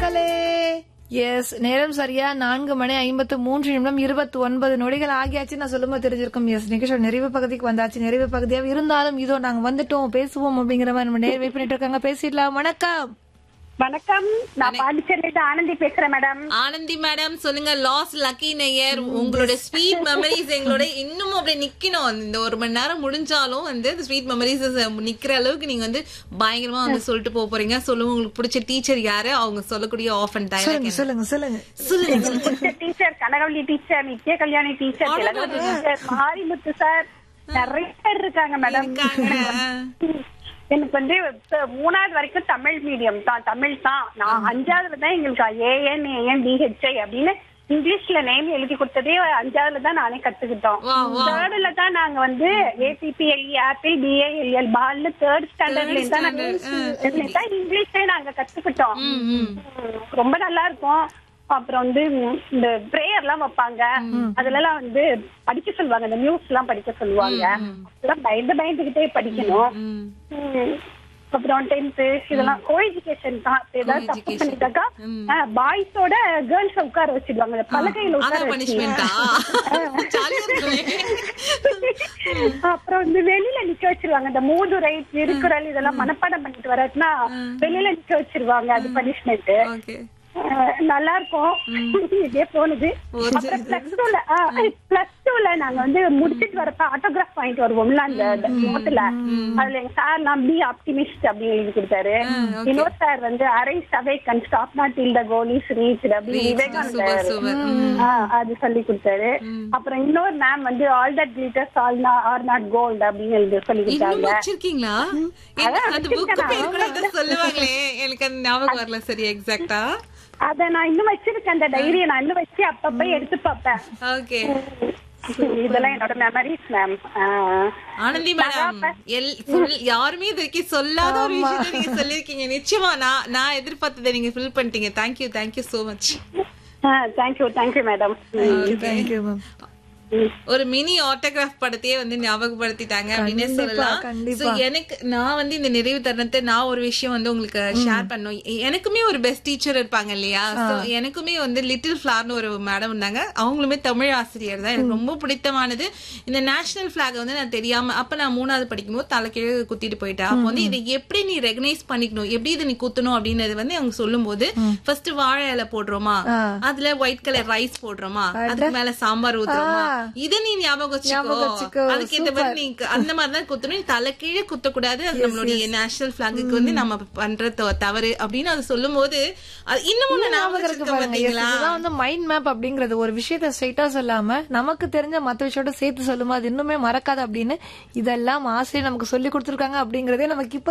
மக்களே எஸ் நேரம் சரியா நான்கு மணி ஐம்பத்து மூன்று நிமிடம் இருபத்தி ஒன்பது நொடிகள் ஆகியாச்சு நான் சொல்லும்போது தெரிஞ்சிருக்கும் எஸ் நிகழ்ச்சியோட நிறைவு பகுதிக்கு வந்தாச்சு நிறைவு பகுதியாக இருந்தாலும் இதோ நாங்க வந்துட்டோம் பேசுவோம் அப்படிங்கிற மாதிரி நம்ம நேர் வெயிட் பண்ணிட்டு இருக்காங்க பேசிடலாம் வணக்கம் வணக்கம் நான் பாண்டிச்சேரியில ஆனந்தி பேசுறேன் மேடம் ஆனந்தி மேடம் சொல்லுங்க லாஸ் லக்கி நெய்யர் உங்களோட ஸ்வீட் மெமரிஸ் எங்களோட இன்னும் அப்படியே நிக்கணும் இந்த ஒரு மணி நேரம் முடிஞ்சாலும் வந்து அந்த ஸ்வீட் மெமரிஸ் நிக்கிற அளவுக்கு நீங்க வந்து பயங்கரமா வந்து சொல்லிட்டு போக போறீங்க சொல்லுங்க உங்களுக்கு பிடிச்ச டீச்சர் யாரு அவங்க சொல்லக்கூடிய ஆஃப் அண்ட் சொல்லுங்க டைம் சொல்லுங்க சொல்லுங்க சொல்லுங்க சொல்லுங்க. பிடிச்ச teacher Kanagavalli teacher Nithya Kalyani teacher Thilagavathi teacher Marimuthu sir நிறைய பேர் இருக்காங்க மேடம் இருக்காங்க. எனக்கு வந்து இப்ப மூணாவது வரைக்கும் தமிழ் மீடியம் தான் தமிழ் தான் நான் அஞ்சாவதுல தான் எங்களுக்கு ஏஎன் ஏஎன் டிஹெச்ஐ அப்படின்னு இங்கிலீஷ்ல நேம் எழுதி கொடுத்ததே அஞ்சாவதுல தான் நானே கத்துக்கிட்டோம் வா, வா. தேர்ட்ல தான் நாங்க வந்து ஏசிபிஎல்இ ஆப்பிள் பிஏஎல்எல் பால்னு தேர்ட் ஸ்டாண்டர்ட்ல தான் நாங்க இதுல தான் இங்கிலீஷே நாங்க கத்துக்கிட்டோம் ம், ம். ம், ரொம்ப நல்லா இருக்கும் அப்புறம் வந்து ம், இந்த பிரேயர் எல்லாம் வைப்பாங்க அதுல எல்லாம் வந்து படிக்க சொல்லுவாங்க இந்த நியூஸ் எல்லாம் படிக்க சொல்லுவாங்க அதெல்லாம் பயந்து பயந்துகிட்டே படிக்கணும் ம். ம். அப்புறம் டென்த் இதெல்லாம் கோ எஜுகேஷன் தான் இப்ப ஏதாவது தப்பு Co-education. பண்ணிட்டாக்கா பாய்ஸோட கேர்ள்ஸ் உட்கார வச்சிடுவாங்க இந்த பலகையில உட்கார அதான் வச்சு பனிஷ்மெண்டா ஜாலியா இருக்குமே அப்புறம் வந்து வெளியில நிக்க வச்சிருவாங்க இந்த மூதுரை திருக்குறள் இதெல்லாம் மனப்பாடம் பண்ணிட்டு வராதுன்னா வெளியில நிக்க வச்சிருவாங்க அது பனிஷ்மெண்ட் ஓகே நல்லா இருக்கும் இதே போனது போச்சு. அப்புறம் பிளஸ் டூல பிளஸ் டூல நாங்க வந்து முடிச்சிட்டு வரப்ப ஆட்டோகிராஃப் வாங்கிட்டு வருவோம்ல அந்த நோட்டுல அதுல எங்க சார் நான் பி ஆப்டிமிஸ்ட் அப்படின்னு எழுதி கொடுத்தாரு இன்னொரு சார் வந்து அரை சவை கன் stop not till the goal is reached அப்படின்னு சூப்பர் விவேகானந்தர் சூப்பர் ஆ, அது சொல்லி கொடுத்தாரு அப்புறம் இன்னொரு மேம் வந்து all that glitters all are not gold அப்படின்னு எழுதி சொல்லி இன்னும் கொடுத்தாங்க வச்சிருக்கீங்களா என்ன, அந்த புக் பேர் கூட ஏதோ சொல்லுவாங்களே எனக்கு அந்த ஞாபகம் வரல சரி எக்ஸாக்ட்டா அத நான் இன்னும் வச்சிருக்கேன் அந்த டைரியை நான் இன்னும் வச்சு அப்பப்ப எடுத்து பார்ப்பேன் ஓகே இதெல்லாம் என்னோட மெமரிஸ் மேம் ஆனந்தி மேடம் எல் சொல்- யாருமே இது வரைக்கும் சொல்லாத ஒரு விஷயத்தை நீங்க சொல்லிருக்கீங்க நிச்சயமா நான் நான் எதிர்பார்த்ததை நீங்க ஃபில் பண்ணிட்டீங்க thank you thank you so much thank you thank you madam thank you ma'am ஒரு மினி ஆட்டோகிராஃப் படத்தையே வந்து ஞாபகப்படுத்திட்டாங்க அப்படின்னு கண்டிப்பா, சொல்லலாம் கண்டிப்பா. So, எனக்கு நான் வந்து இந்த நிறைவு தருணத்தை நான் ஒரு விஷயம் வந்து உங்களுக்கு ஷேர் பண்ணோம் எனக்குமே ஒரு பெஸ்ட் டீச்சர் இருப்பாங்க இல்லையா So, எனக்குமே வந்து லிட்டில் ஃபிளார்னு ஒரு மேடம் இருந்தாங்க அவங்களுமே தமிழ் ஆசிரியர் தான் எனக்கு ரொம்ப பிடித்தமானது இந்த நேஷனல் பிளாக் வந்து நான் தெரியாம அப்ப நான் மூணாவது படிக்கும்போது தலைக்கீழ குத்திட்டு போயிட்டேன் அப்போ வந்து இதை எப்படி நீ ரெகனைஸ் பண்ணிக்கணும் எப்படி இதை நீ குத்தணும் அப்படின்றது வந்து அவங்க சொல்லும்போது ஃபர்ஸ்ட் வாழை இலை போடுறோமா அதுல ஒயிட் கலர் ரைஸ் போடுறோமா அதுக்கு மேல சாம்பார் ஊத்துறோமா இத நீ ஞாபகம் ஞாபகம் வச்சுக்கோ. வச்சுக்கோ அதுக்கு ஏத்த மாதிரி நீ அந்த மாதிரி தான் குத்தணும் நீ தலை கீழே குத்தக்கூடாது அது நம்மளுடைய நேஷனல் பிளாகுக்கு வந்து நம்ம பண்ற த- தவறு அப்படின்னு அது சொல்லும் போது அது இன்னமும் நான் ஞாபகம் ஞாபகம் இருக்கு வச்சிருக்கேன் பாருங்க Yes, பாத்தீங்களா இதுதான் வந்து மைண்ட் மேப் அப்படிங்கறது ஒரு விஷயத்த ஸ்ட்ரைட்டா சொல்லாம நமக்கு தெரிஞ்ச மத்த விஷயத்தோட சேர்த்து சொல்லுமா அது இன்னுமே மறக்காது அப்படின்னு இதெல்லாம் ஆசிரியர் நமக்கு சொல்லி கொடுத்திருக்காங்க அப்படிங்கறதே நமக்கு இப்ப